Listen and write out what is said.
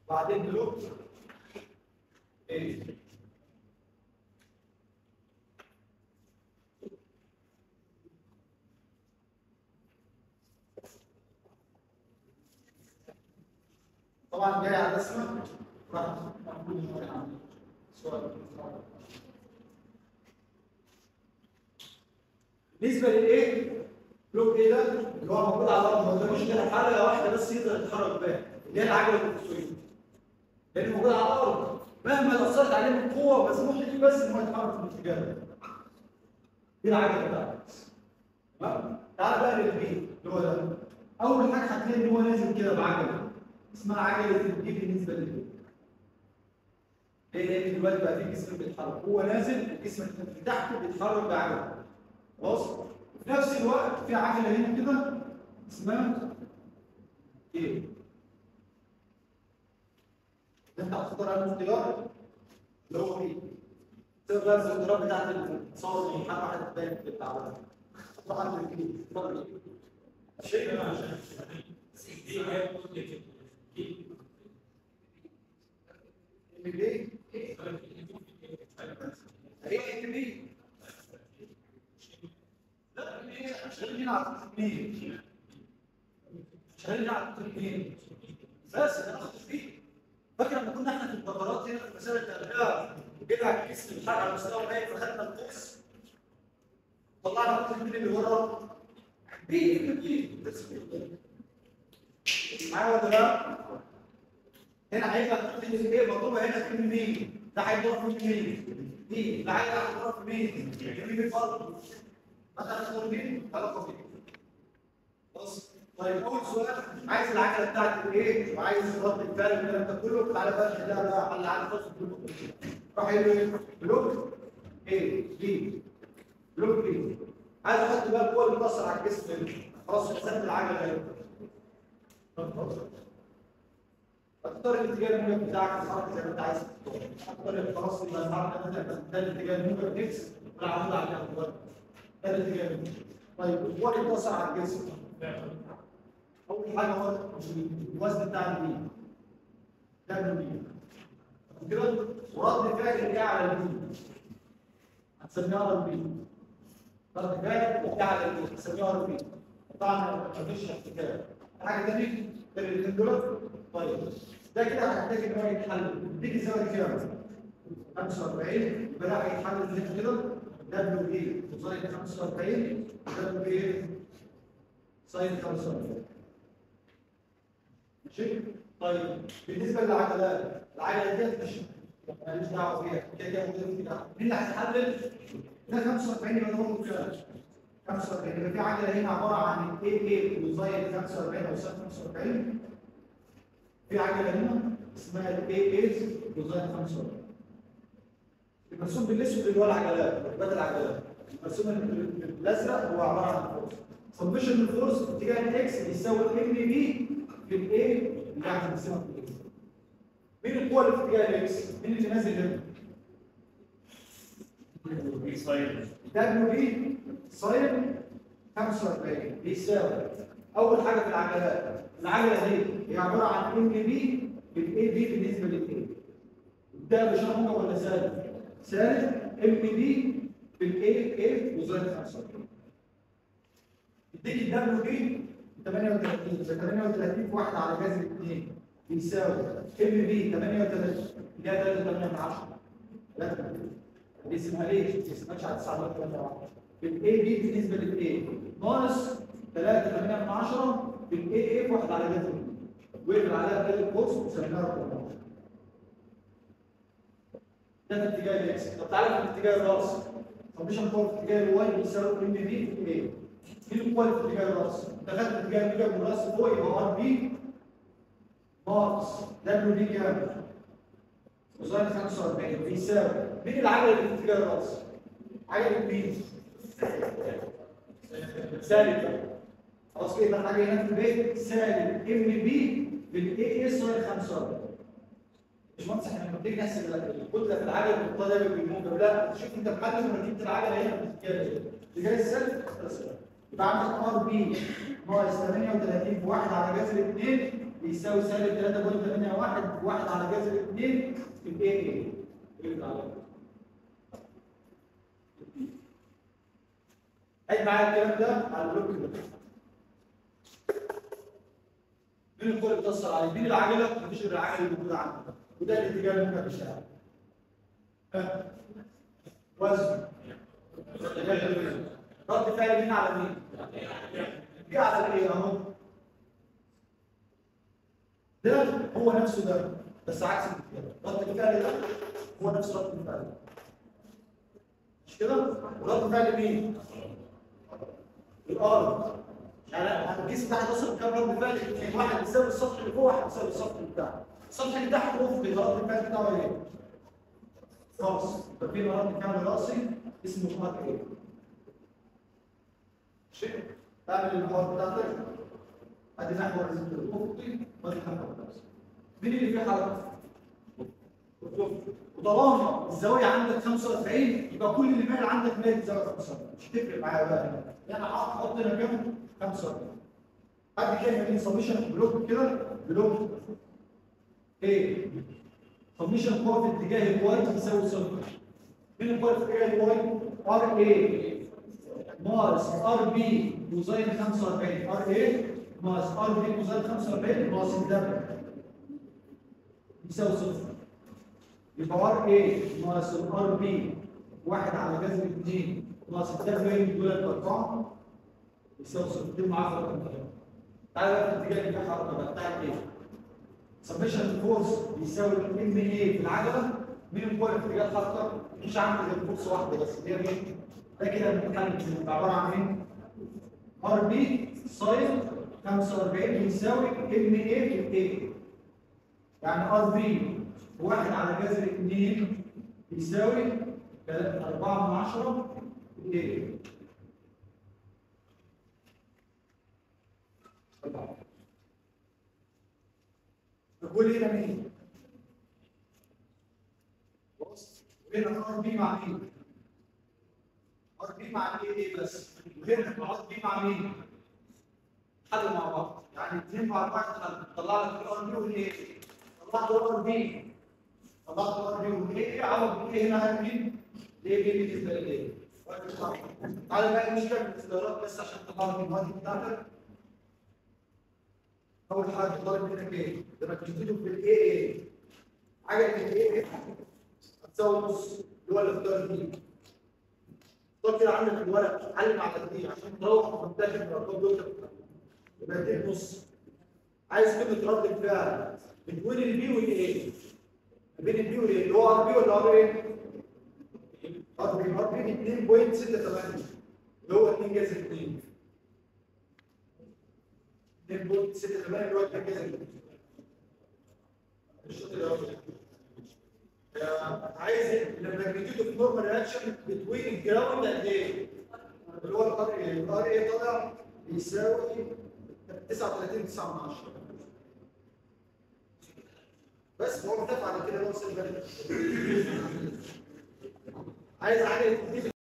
بعدين بلوك ايه طبعا جاي على اسمه راح نقول هنا سؤال بالنسبه للايه بلوك ايه ده اللي هو موجود على الارض ما قداموش غير حاجه واحده بس يقدر يتحرك بيها اللي هي العجله الكرسيه لان موجود على الارض مهما اثرت عليه من قوه مسموح ليه بس ان هو يتحرك في الاتجاه ده دي العجله بتاعته تمام تعال بقى للبي اللي هو ده اول حاجه هتلاقي ان هو نازل كده بعجله اسمها عجله البي بالنسبه للبي ليه لان دلوقتي بقى في جسم بيتحرك هو نازل الجسم اللي تحته بيتحرك بعجله خلاص في نفس الوقت في عجله هنا كده اسمها ايه ده انت هتختار على الاختيار اللي هو ايه تقدر الاختيارات بتاعت التصور دي حاجه واحده تبين في التعبير طبعا الكلمه اتفضل شيء عشان ليه؟ هي كبير لا ليه؟ عشان نلعب تكنيك عشان نلعب تكنيك بس انا اخد فيه فاكر لما كنا احنا في الدورات هنا في مسائل التربيه وجينا على الجسم الحاج على مستوى باين فخدنا القوس طلعنا القوس اللي ورا بيه بيه معايا ولا لا؟ هنا هيبقى الخطوط اللي ايه مطلوبه هنا في مين؟ ده هيضرب في مين؟ دي ده هيضرب في مين؟ يمين الفرد مثلا تختار مين؟ علاقه مين؟ خلاص طيب اول سؤال عايز العجله بتاعتك ايه؟ وعايز رد الفعل الكلام ده كله تعالى بقى نحلها بقى حل عادي خالص بلوك راح يقول ايه؟ بلوك ايه؟ بي بلوك بي عايز احط بقى القوه اللي بتاثر على الجسم خلاص حسبت العجله اهي هتختار الاتجاه الموجب بتاعك تتحرك زي ما انت عايز تختار خلاص يبقى الحركه مثلا ده الاتجاه الموجب اكس والعمود على الجنب ده الاتجاه الموجب طيب القوه اللي بتاثر على الجسم اول حاجه هو الوزن بتاع البي ده البي كده ورد فعل اللي على البي هتسميها البي رد فعل اللي على البي هتسميها البي طبعا مفيش احتكاك حاجه ثانيه غير الاثنين دول طيب ده كده هيحتاج ان هو يتحل تيجي الزاويه دي كام 45 يبقى ده هيتحل ازاي كده دبليو ايه كوساين 45 دبليو ايه ساين 45 ماشي طيب بالنسبه للعجلات العجله ديت مش ماليش دعوه بيها كده كده موجوده في ده مين اللي هيتحلل ده 45 يبقى ده موجود كده 45 يبقى في عجله هنا عباره عن اي اي كوساين 45 او ساين 45 في عجله هنا اسمها الاي اي كوساين 45 المرسوم بالاسود اللي هو العجلات ركبات العجلات المرسوم الازرق هو عباره عن فورس سمشن الفورس في اتجاه الاكس بيساوي ام بي في الاي اللي احنا بنسميها في الاكس مين القوه اللي في اتجاه الاكس؟ مين اللي نازل هنا؟ دبليو بي ساين 45 بيساوي اول حاجه في العجلات العجله دي هي عباره عن ام بي بالاي بي بالنسبه للاي ده بشرح موجب ولا سالب؟ سالب ام بي بالاي اي وزائد 45 يديك الدبليو بي 38 38 في 1 على جذر 2 بيساوي ام بي 38 اللي هي 3 من 10 3 دي اسمها ليه؟ دي اسمها على 9 3 بالاي بي بالنسبه للاي ناقص 3 8 من 10 بالاي اي في 1 على جذر 2 ويقفل عليها تاني القوس وسميناها رقم ده في اتجاه الاكس طب تعالى في اتجاه الراس فمش قوه في اتجاه الواي بيساوي ام بي في ايه مين القوه اللي في اتجاه الراس دخلت في اتجاه الموجب والراس فوق يبقى ار بي ناقص دبليو بي كام كوساين 45 بيساوي مين العجله اللي في اتجاه الراس عجله مين سالب خلاص كده يبقى حاجه هنا في البيت سالب ام بي بالاي اي ساين 45 باشمهندس احنا لما بنيجي نحسب الكتله في العجله بنحطها دايما بالموجب لا شوف انت محدد مركبه العجله هنا في اتجاه ايه؟ اتجاه السلب يبقى عندك ار بي ناقص 38 في 1 على جذر 2 بيساوي سالب 3.81 واحد على جذر 2 في الاي اي عيد معايا الكلام ده على البلوك ده مين الكل اللي بتأثر عليه؟ مين العجلة؟ مفيش غير العجلة اللي موجودة عندك وده الاتجاه اللي ممكن تشتغل ها وزن رد فعل مين على مين؟ دي على الايه اهو ده هو نفسه ده بس عكس الاتجاه رد الفعل ده هو نفس رد الفعل مش كده؟ ورد فعل مين؟ الارض يعني الجسم تحت وصل كام رد فعل في واحد بيساوي السطح اللي فوق واحد بيساوي السطح اللي تحت السطح اللي تحت افقي رد الفعل بتاعه ايه؟ خاص ففي رد فعل راسي اسمه ار ايه شيء تعمل المحور بتاعتك ادي محور الافقي وادي محور الراسي مين اللي فيه حركه؟ وطالما الزاويه عندك 45 يبقى كل اللي مايل عندك مايل بزاويه 45 مش هتفرق معايا بقى هنا يعني هحط هنا كام 45 بعد كده يعمل سميشن بلوك كده بلوك ايه سميشن قوه في اتجاه الواي تساوي صفر مين القوه في اتجاه الواي ار اي ناقص ار بي كوزين 45 ار اي ناقص ار بي كوزين 45 ناقص الدبل يساوي صفر يبقى ار اي ناقص الار بي واحد على جذر 2 ناقص الدبل دول الارقام يساوي صفر دي معاك رقم تعالى بقى في الاتجاه اللي فيه حركه بقى بتاعت ايه؟ سبمشن فورس بيساوي الام اي في العجله مين القوه اللي في اتجاه الحركه؟ مش عامل غير فورس واحده بس اللي هي مين؟ ده كده المتحرك بيبقى عباره عن ايه؟ ار بي ساين 45 بيساوي ام اي في الاي يعني ار بي واحد على جذر 2 بيساوي 4 من 10 ايه نقول هنا مين؟ بص هنا ار بي مع مين؟ ار بي مع ايه ايه بس وهنا ار بي مع مين؟ حل مع بعض يعني 2 مع 4 حل طلع لك الار بي والايه؟ طلعت الار بي طلعت الار بي والايه عوض ايه هنا هات مين؟ ليه بي بالنسبه للايه؟ تعالى بقى نشتغل الاختيارات بس عشان تطلع المواد بتاعتك اول حاجه طالب منك ايه؟ لما تشتغلوا في الاي اي عجله الاي اي هتساوي نص اللي هو الاختيار دي طب كده عندك الورق علم على دي عشان تروح منتخب الارقام دول يبقى اديك نص عايز كلمه رد الفعل بين البي والاي بين البي والاي اللي هو ار بي ولا ار ايه؟ ار بي ار بي 2.68 اللي هو 2 جذر 2 2.68 اللي هو 2 جذر 2 الشوط الاول عايز الماجنتيود اوف نورمال رياكشن بتوين الجراوند قد ايه؟ اللي هو الار ايه؟ الار ايه طالع بيساوي 39 9 من 10 بس هو متفق على كده هو سيب عايز عجله